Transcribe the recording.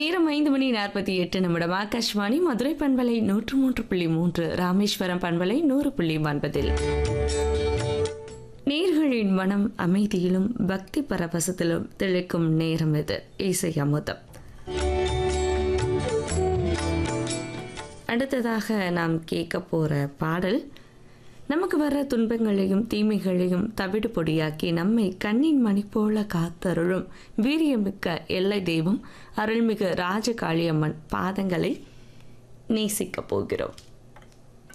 நேரம் ஐந்து மணி நாற்பத்தி எட்டு நிமிடம் ஆகாஷ்வாணி மதுரை பண்பலை நூற்று மூன்று புள்ளி மூன்று ராமேஸ்வரம் பண்பலை நூறு புள்ளி ஒன்பதில் நேர்களின் மனம் அமைதியிலும் பக்தி பரவசத்திலும் திளைக்கும் நேரம் இது இசை அமுதம் அடுத்ததாக நாம் கேட்க போற பாடல் நமக்கு வர துன்பங்களையும் தீமைகளையும் தவிடு பொடியாக்கி நம்மை கண்ணின் மணி போல காத்தருளும் வீரியமிக்க எல்லை தெய்வம் அருள்மிகு ராஜகாளியம்மன் பாதங்களை நேசிக்கப் போகிறோம்